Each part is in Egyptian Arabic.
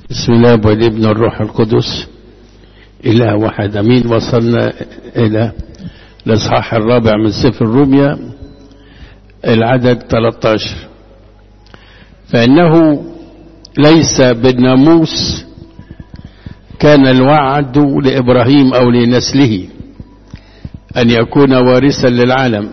بسم الله والابن الروح القدس إله واحد أمين وصلنا إلى الإصحاح الرابع من سفر الروميا العدد 13 فإنه ليس بالناموس كان الوعد لإبراهيم أو لنسله أن يكون وارثا للعالم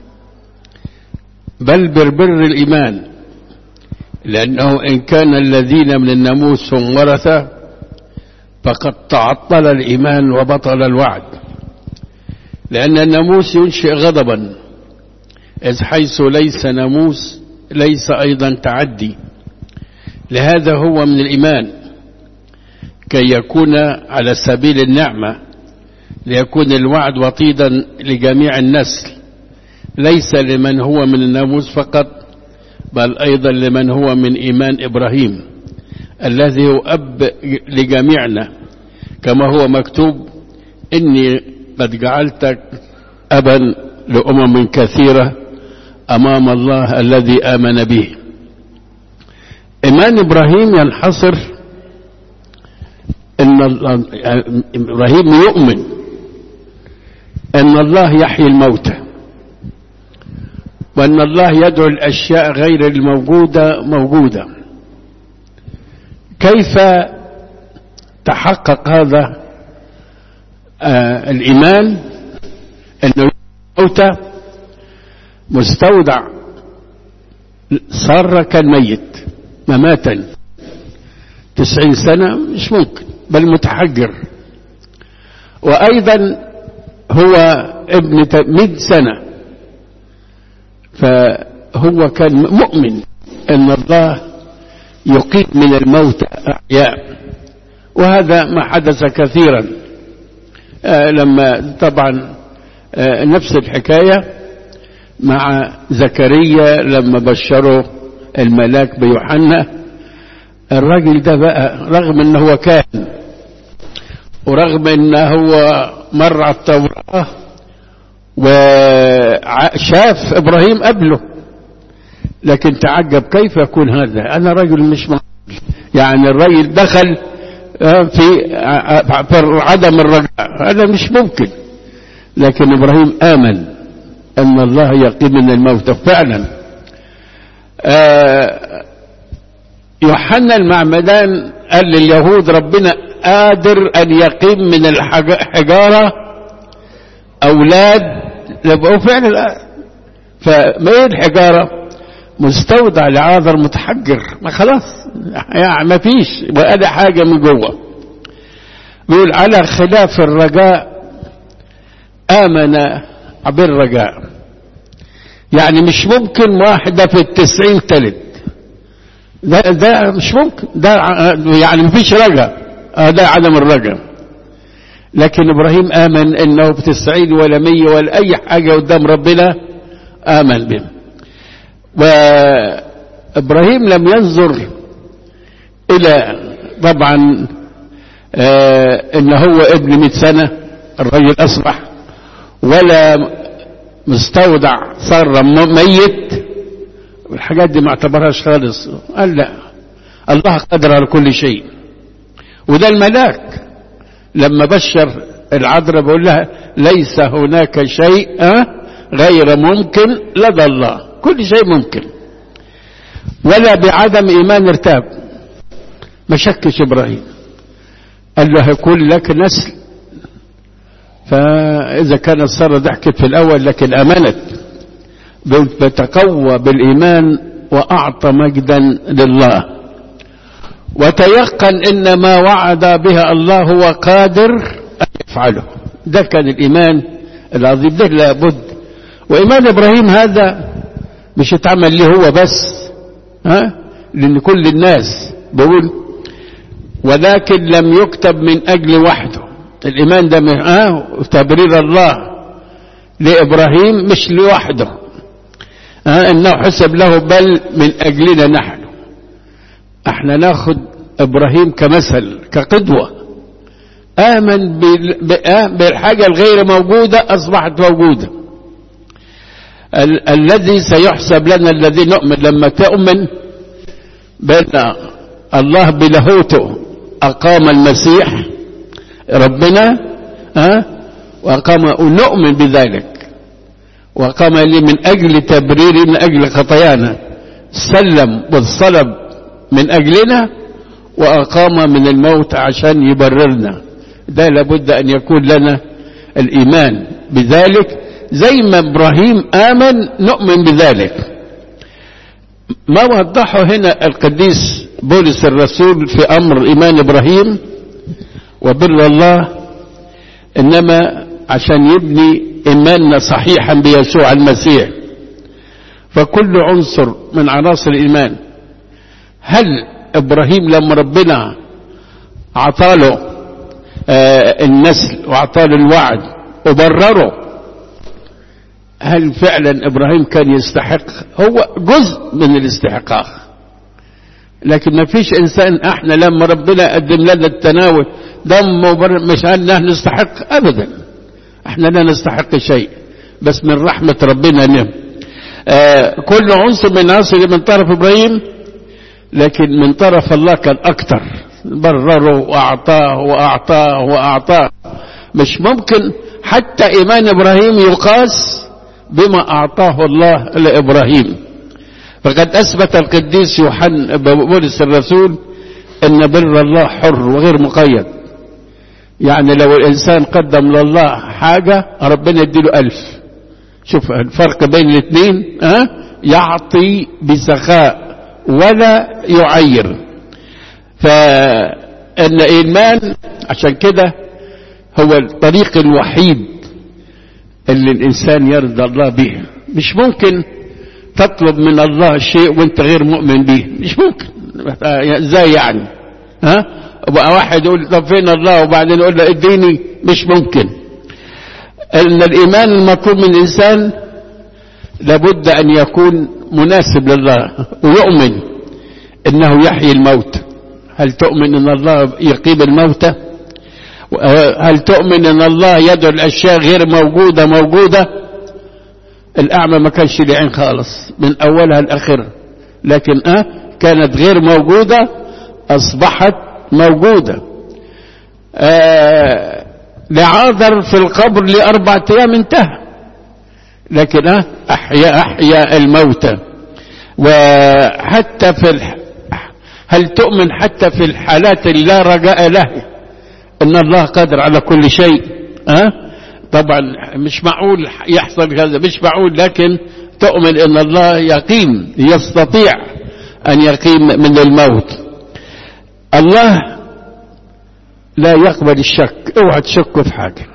بل بربر الإيمان لأنه إن كان الذين من الناموس هم ورثة فقد تعطل الإيمان وبطل الوعد لأن الناموس ينشئ غضبا إذ حيث ليس ناموس ليس أيضا تعدي لهذا هو من الإيمان كي يكون على سبيل النعمة ليكون الوعد وطيدا لجميع النسل ليس لمن هو من الناموس فقط بل أيضا لمن هو من إيمان إبراهيم الذي هو أب لجميعنا كما هو مكتوب إني قد جعلتك أبا لأمم كثيرة أمام الله الذي آمن به إيمان إبراهيم ينحصر إن إبراهيم يؤمن أن الله يحيي الموتى وأن الله يدعو الأشياء غير الموجودة موجودة كيف تحقق هذا آه الإيمان أن الموتى مستودع صار كالميت مماتا تسعين سنة مش ممكن بل متحجر وأيضا هو ابن مئة سنة فهو كان مؤمن أن الله يقيم من الموت أحياء وهذا ما حدث كثيرا آه لما طبعا آه نفس الحكاية مع زكريا لما بشره الملاك بيوحنا الراجل ده بقى رغم انه هو كاهن ورغم انه هو مر على التوراة وشاف ابراهيم قبله لكن تعجب كيف يكون هذا انا رجل مش مقبل يعني الرجل دخل في في عدم الرجاء هذا مش ممكن لكن ابراهيم امن ان الله يقيم من الموتى فعلا يوحنا المعمدان قال لليهود ربنا قادر ان يقيم من الحجاره اولاد وفعلا فما هي الحجاره مستودع لعاذر متحجر ما خلاص يعني ما فيش ولا حاجه من جوه بيقول على خلاف الرجاء امن بالرجاء يعني مش ممكن واحده في التسعين تلد ده, ده مش ممكن ده يعني مفيش رجاء ده عدم الرجاء لكن ابراهيم امن انه بتسعين ولا مية ولا اي حاجة قدام ربنا امن به وابراهيم لم ينظر الى طبعا آه ان هو ابن مئة سنة الرجل اصبح ولا مستودع صار ميت والحاجات دي ما اعتبرهاش خالص قال لا الله قادر على كل شيء وده الملاك لما بشر العذراء بيقول لها ليس هناك شيء غير ممكن لدى الله كل شيء ممكن ولا بعدم ايمان ارتاب ما شكش ابراهيم قال له هيكون لك نسل فاذا كانت ساره ضحكت في الاول لكن امنت بتقوى بالايمان واعطى مجدا لله وتيقن ان ما وعد بها الله هو قادر ان يفعله ده كان الايمان العظيم ده لابد وايمان ابراهيم هذا مش اتعمل له هو بس ها لان كل الناس بيقول ولكن لم يكتب من اجل وحده الايمان ده من اه تبرير الله لابراهيم مش لوحده آه انه حسب له بل من اجلنا نحن احنا ناخد ابراهيم كمثل كقدوة امن بالحاجة الغير موجودة اصبحت موجودة ال الذي سيحسب لنا الذي نؤمن لما تؤمن بأن الله بلاهوته أقام المسيح ربنا ها وأقام ونؤمن بذلك وقام لي من أجل تبرير من أجل خطايانا سلم والصلب من أجلنا وأقام من الموت عشان يبررنا ده لابد أن يكون لنا الإيمان بذلك زي ما إبراهيم آمن نؤمن بذلك ما وضحه هنا القديس بولس الرسول في أمر إيمان إبراهيم وبر الله إنما عشان يبني إيماننا صحيحا بيسوع المسيح فكل عنصر من عناصر الإيمان هل إبراهيم لما ربنا عطاله آه النسل وعطاله الوعد وبرره هل فعلا إبراهيم كان يستحق هو جزء من الاستحقاق لكن ما فيش إنسان احنا لما ربنا قدم لنا التناول دم مبرر مش أننا نستحق أبدا احنا لا نستحق شيء بس من رحمة ربنا نعم آه كل عنصر من عناصر من طرف إبراهيم لكن من طرف الله كان أكتر برره وأعطاه وأعطاه وأعطاه مش ممكن حتى إيمان إبراهيم يقاس بما أعطاه الله لإبراهيم فقد أثبت القديس يوحنا بولس الرسول أن بر الله حر وغير مقيد يعني لو الإنسان قدم لله حاجة ربنا يديله ألف شوف الفرق بين الاثنين أه؟ يعطي بسخاء ولا يعير فإن إيمان عشان كده هو الطريق الوحيد اللي الإنسان يرضى الله به مش ممكن تطلب من الله شيء وانت غير مؤمن به مش ممكن ازاي يعني ها بقى واحد يقول طب فين الله وبعدين يقول له اديني مش ممكن ان الايمان المطلوب من الانسان لابد ان يكون مناسب لله ويؤمن انه يحيي الموت هل تؤمن ان الله يقيم الموتى هل تؤمن ان الله يدعو الاشياء غير موجوده موجوده الاعمى ما كانش ليه عين خالص من اولها لاخرها لكن اه كانت غير موجوده اصبحت موجوده آه لعاذر في القبر لاربعة ايام انتهى لكن اه احيا احيا الموتى وحتى في الح... هل تؤمن حتى في الحالات اللي لا رجاء له ان الله قادر على كل شيء ها أه؟ طبعا مش معقول يحصل هذا مش معقول لكن تؤمن ان الله يقيم يستطيع ان يقيم من الموت الله لا يقبل الشك اوعى تشك في حاجه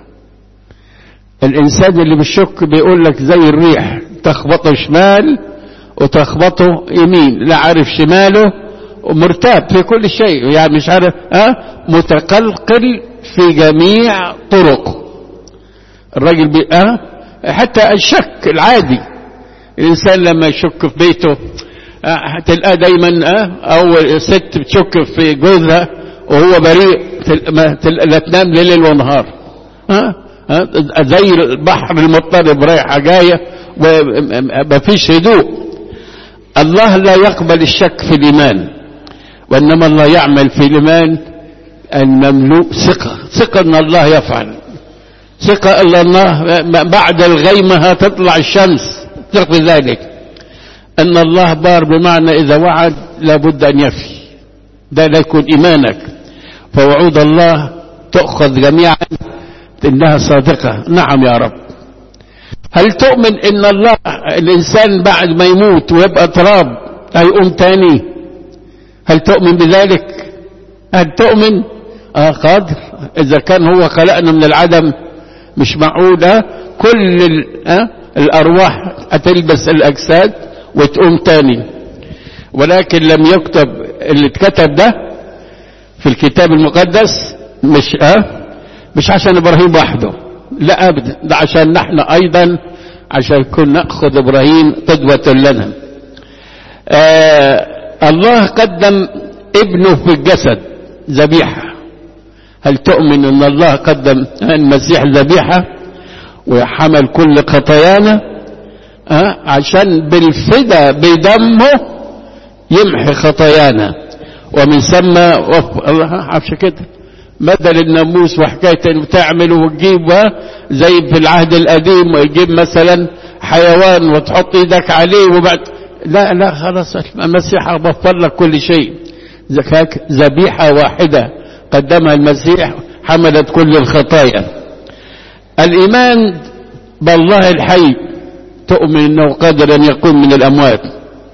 الانسان اللي بالشك بيقول لك زي الريح تخبطه شمال وتخبطه يمين لا عارف شماله ومرتاب في كل شيء يعني مش عارف ها متقلقل في جميع طرقه الراجل بي ها حتى الشك العادي الانسان لما يشك في بيته تلقاه دايما اه او ست بتشك في جوزها وهو بريء لا تنام ليل ونهار ها زي البحر المضطرب رايحه جايه وما فيش هدوء الله لا يقبل الشك في الايمان وانما الله يعمل في الايمان المملوء ثقه ثقه ان الله يفعل ثقه ان الله بعد الغيمه هتطلع الشمس ثق ذلك ان الله بار بمعنى اذا وعد لابد ان يفي ده لا يكون ايمانك فوعود الله تؤخذ جميعا انها صادقه نعم يا رب هل تؤمن ان الله الانسان بعد ما يموت ويبقى تراب هيقوم تاني هل تؤمن بذلك هل تؤمن اه قادر اذا كان هو خلقنا من العدم مش معقول اه كل ال... اه الارواح هتلبس الاجساد وتقوم تاني ولكن لم يكتب اللي اتكتب ده في الكتاب المقدس مش اه مش عشان ابراهيم وحده لا ابدا ده عشان نحن ايضا عشان كنا ناخذ ابراهيم قدوه لنا آه الله قدم ابنه في الجسد ذبيحه هل تؤمن ان الله قدم المسيح ذبيحه وحمل كل خطايانا آه عشان بالفدا بدمه يمحي خطايانا ومن ثم وف... الله عارفش كده بدل الناموس وحكاية انه تعمل وتجيب زي في العهد القديم ويجيب مثلا حيوان وتحط ايدك عليه وبعد لا لا خلاص المسيح غفر لك كل شيء ذبيحة واحدة قدمها المسيح حملت كل الخطايا الإيمان بالله الحي تؤمن أنه قادر أن يقوم من الأموات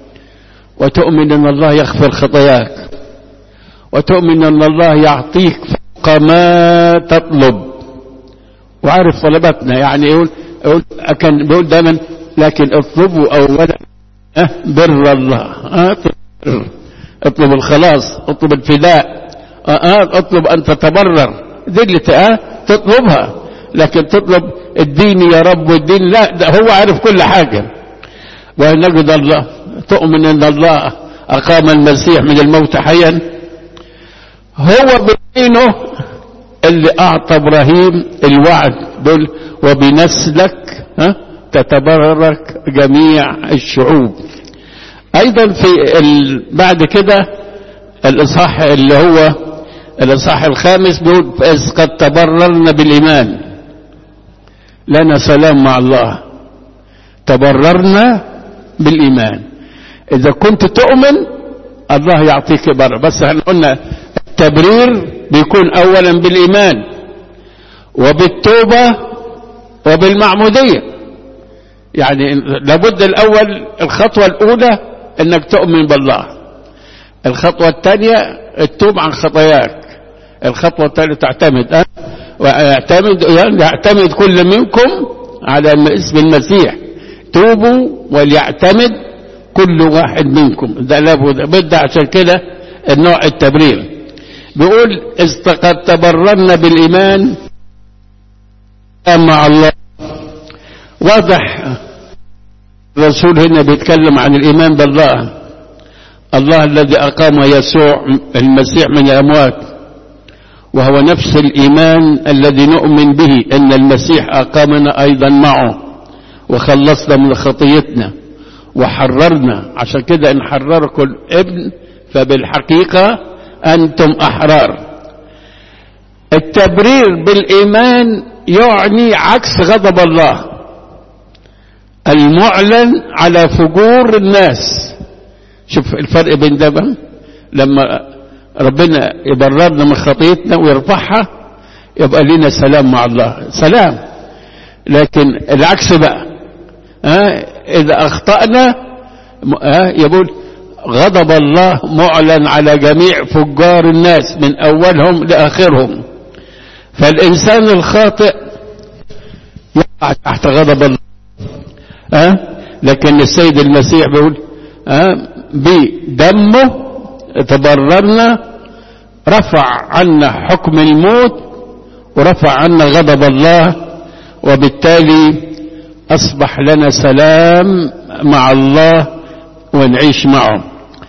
وتؤمن أن الله يغفر خطاياك وتؤمن أن الله يعطيك فوق ما تطلب وعارف طلباتنا يعني يقول, يقول كان بيقول دائما لكن اطلبوا أولا أه بر الله أه اطلب الخلاص اطلب الفداء أه اطلب أن تتبرر دي اللي أه تطلبها لكن تطلب الدين يا رب والدين لا ده هو عارف كل حاجة ونجد الله تؤمن أن الله أقام المسيح من الموت حيا هو بدينه اللي أعطى إبراهيم الوعد دول وبنسلك ها تتبرك جميع الشعوب أيضا في ال... بعد كده الإصحاح اللي هو الإصحاح الخامس بيقول إذ قد تبررنا بالإيمان لنا سلام مع الله تبررنا بالإيمان إذا كنت تؤمن الله يعطيك بر بس احنا قلنا التبرير بيكون أولا بالإيمان وبالتوبة وبالمعمودية يعني لابد الأول الخطوة الأولى أنك تؤمن بالله الخطوة الثانية التوب عن خطاياك الخطوة الثالثة تعتمد أه؟ ويعتمد يعتمد كل منكم على اسم المسيح توبوا وليعتمد كل واحد منكم ده لابد بد عشان كده النوع التبرير بيقول إذ قد تبررنا بالإيمان مع الله واضح الرسول هنا بيتكلم عن الإيمان بالله الله الذي أقام يسوع المسيح من الأموات وهو نفس الإيمان الذي نؤمن به أن المسيح أقامنا أيضا معه وخلصنا من خطيتنا وحررنا عشان كده إن حرركم الابن فبالحقيقة أنتم أحرار التبرير بالإيمان يعني عكس غضب الله المعلن على فجور الناس شوف الفرق بين ده لما ربنا يبررنا من خطيتنا ويرفعها يبقى لنا سلام مع الله سلام لكن العكس بقى ها إذا أخطأنا ها يقول غضب الله معلن على جميع فجار الناس من أولهم لآخرهم فالإنسان الخاطئ يقع تحت غضب الله ها لكن السيد المسيح بيقول ها بدمه تبررنا رفع عنا حكم الموت ورفع عنا غضب الله وبالتالي أصبح لنا سلام مع الله ونعيش معه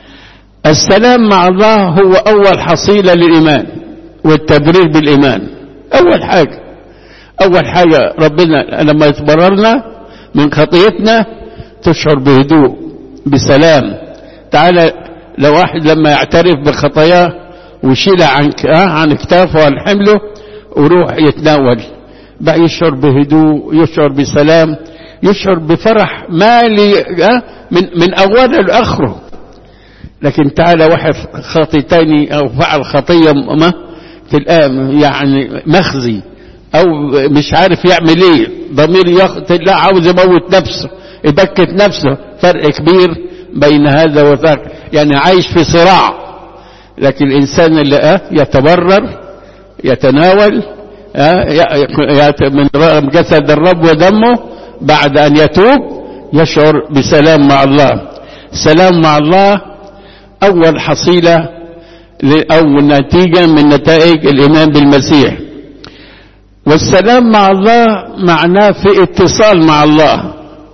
السلام مع الله هو أول حصيلة للإيمان والتبرير بالإيمان أول حاجة أول حاجة ربنا لما يتبررنا من خطيتنا تشعر بهدوء بسلام تعالى لو واحد لما يعترف بخطاياه ويشيلها عن عن كتافه وعن حمله ويروح يتناول بقى يشعر بهدوء يشعر بسلام يشعر بفرح مالي من من اوله لاخره لكن تعالى واحد خاطي تاني او فعل خطيه ما تلقاه يعني مخزي او مش عارف يعمل ايه ضمير يخطئ لا عاوز يموت نفسه يبكت نفسه فرق كبير بين هذا وذاك يعني عايش في صراع لكن الانسان اللي اه يتبرر يتناول اه من جسد الرب ودمه بعد ان يتوب يشعر بسلام مع الله السلام مع الله اول حصيله او نتيجه من نتائج الايمان بالمسيح والسلام مع الله معناه في اتصال مع الله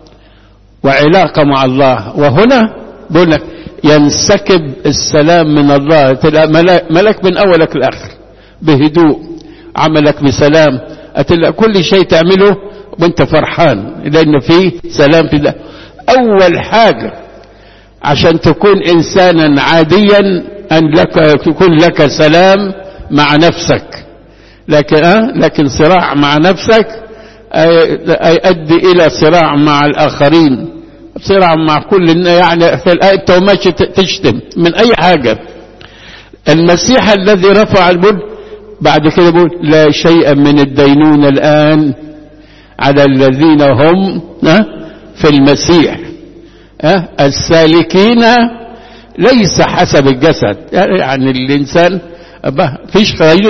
وعلاقة مع الله وهنا بقول لك ينسكب السلام من الله تلاقي ملك من أولك لآخر بهدوء عملك بسلام أتلاقي كل شيء تعمله وانت فرحان لأن فيه سلام في الله أول حاجة عشان تكون إنسانا عاديا أن لك يكون لك سلام مع نفسك لكن أه لكن صراع مع نفسك يؤدي إلى صراع مع الآخرين صراع مع كل يعني في الآية ماشي تشتم من أي حاجة المسيح الذي رفع الملك بعد كده يقول لا شيء من الدينون الآن على الذين هم في المسيح السالكين ليس حسب الجسد يعني الإنسان ما فيش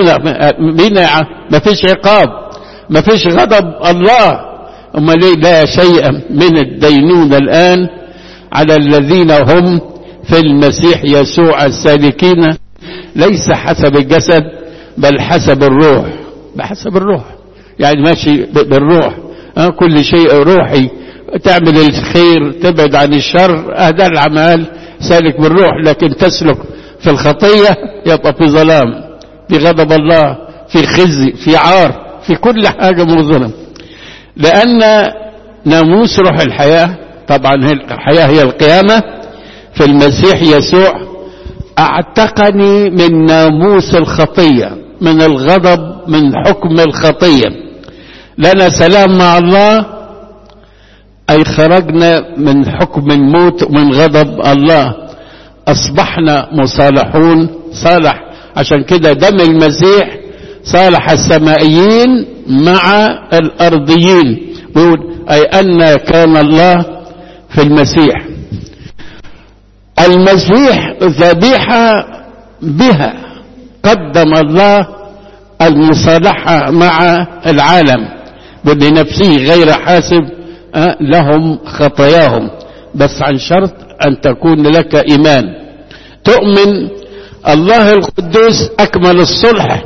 ما فيش عقاب ما فيش غضب الله أما ليه لا شيء من الدينون الآن على الذين هم في المسيح يسوع السالكين ليس حسب الجسد بل حسب الروح بحسب الروح يعني ماشي بالروح أه كل شيء روحي تعمل الخير تبعد عن الشر هذا العمال سالك بالروح لكن تسلك في الخطية يبقى في ظلام في غضب الله في خزي في عار في كل حاجة مظلم لأن ناموس روح الحياة طبعا الحياة هي القيامة في المسيح يسوع اعتقني من ناموس الخطية من الغضب من حكم الخطية لنا سلام مع الله أي خرجنا من حكم الموت ومن غضب الله أصبحنا مصالحون صالح عشان كده دم المسيح صالح السمائيين مع الأرضيين بيقول أي أن كان الله في المسيح المسيح ذبيحة بها قدم الله المصالحة مع العالم بنفسه غير حاسب لهم خطاياهم بس عن شرط أن تكون لك إيمان تؤمن الله القدوس أكمل الصلح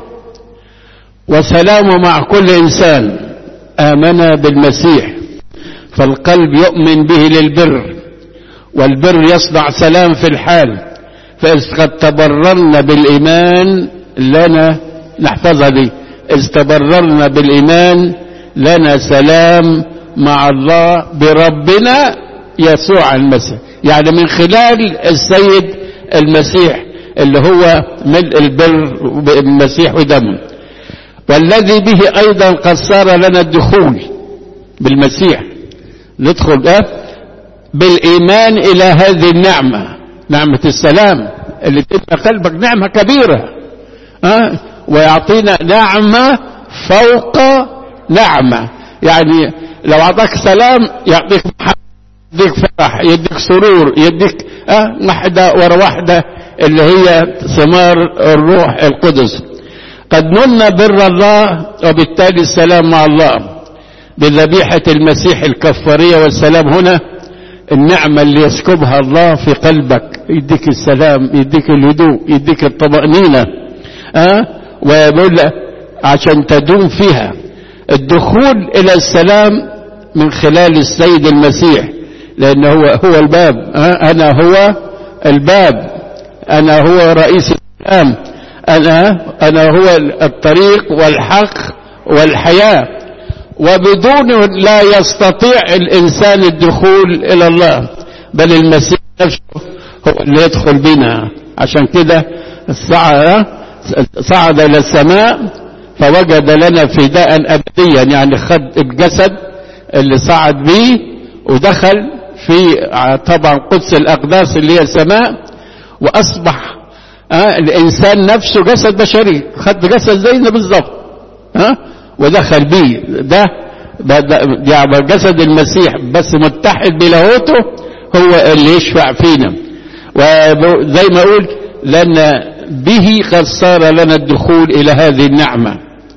وسلامه مع كل إنسان آمن بالمسيح فالقلب يؤمن به للبر والبر يصنع سلام في الحال فإذ قد تبررنا بالإيمان لنا نحفظها دي إذ تبررنا بالإيمان لنا سلام مع الله بربنا يسوع المسيح يعني من خلال السيد المسيح اللي هو ملء البر بالمسيح ودمه والذي به أيضا قد صار لنا الدخول بالمسيح ندخل ده بالإيمان إلى هذه النعمة نعمة السلام اللي تبقى قلبك نعمة كبيرة أه؟ ويعطينا نعمة فوق نعمة يعني لو أعطاك سلام يعطيك يديك فرح يديك سرور يديك أه واحدة ورا واحدة اللي هي ثمار الروح القدس قد نلنا بر الله وبالتالي السلام مع الله بذبيحة المسيح الكفارية والسلام هنا النعمة اللي يسكبها الله في قلبك يديك السلام يديك الهدوء يديك الطمأنينة أه؟ ويقول عشان تدوم فيها الدخول إلى السلام من خلال السيد المسيح لأنه هو, هو الباب أه؟ أنا هو الباب أنا هو رئيس السلام أنا, أنا هو الطريق والحق والحياة وبدونه لا يستطيع الإنسان الدخول إلى الله بل المسيح نفسه هو اللي يدخل بنا عشان كده صعد, صعد إلى السماء فوجد لنا فداء أبديا يعني خد الجسد اللي صعد به ودخل في طبعا قدس الأقداس اللي هي السماء وأصبح آه الإنسان نفسه جسد بشري خد جسد زينا بالظبط ها ودخل بيه ده يعني جسد المسيح بس متحد بلاهوته هو اللي يشفع فينا وزي ما اقول لان به قد صار لنا الدخول الى هذه النعمة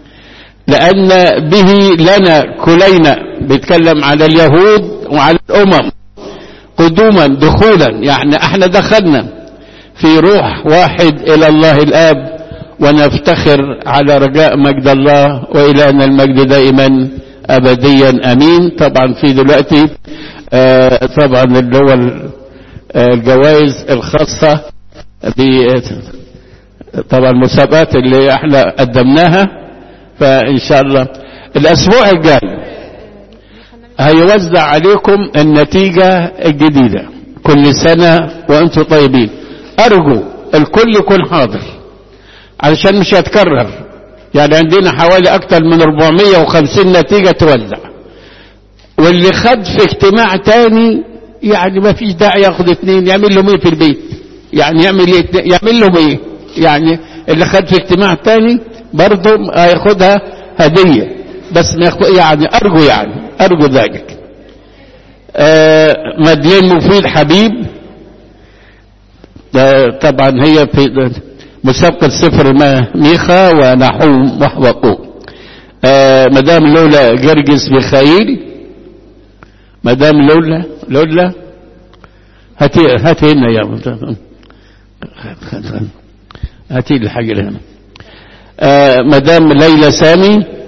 لان به لنا كلينا بيتكلم على اليهود وعلى الامم قدوما دخولا يعني احنا دخلنا في روح واحد الى الله الاب ونفتخر على رجاء مجد الله وإلهنا المجد دائما أبديا أمين طبعا في دلوقتي آه طبعا اللي هو الجوائز الخاصة ب طبعا المسابقات اللي احنا قدمناها فإن شاء الله الأسبوع الجاي هيوزع عليكم النتيجة الجديدة كل سنة وأنتم طيبين أرجو الكل يكون حاضر علشان مش هيتكرر يعني عندنا حوالي اكتر من 450 نتيجة توزع واللي خد في اجتماع تاني يعني ما فيش داعي ياخد اتنين يعمل لهم ايه في البيت يعني يعمل ايه يعمل لهم ايه يعني اللي خد في اجتماع تاني برضه هياخدها هدية بس ما ياخد يعني ارجو يعني ارجو ذلك آه مدلين مفيد حبيب طبعا هي في مسابقة سفر ميخا ونحوم وحوقو آه مدام لولا جرجس ميخائيل مدام لولا لولا هاتي هاتي هنا يا هاتي الحاجة هنا آه مدام ليلى سامي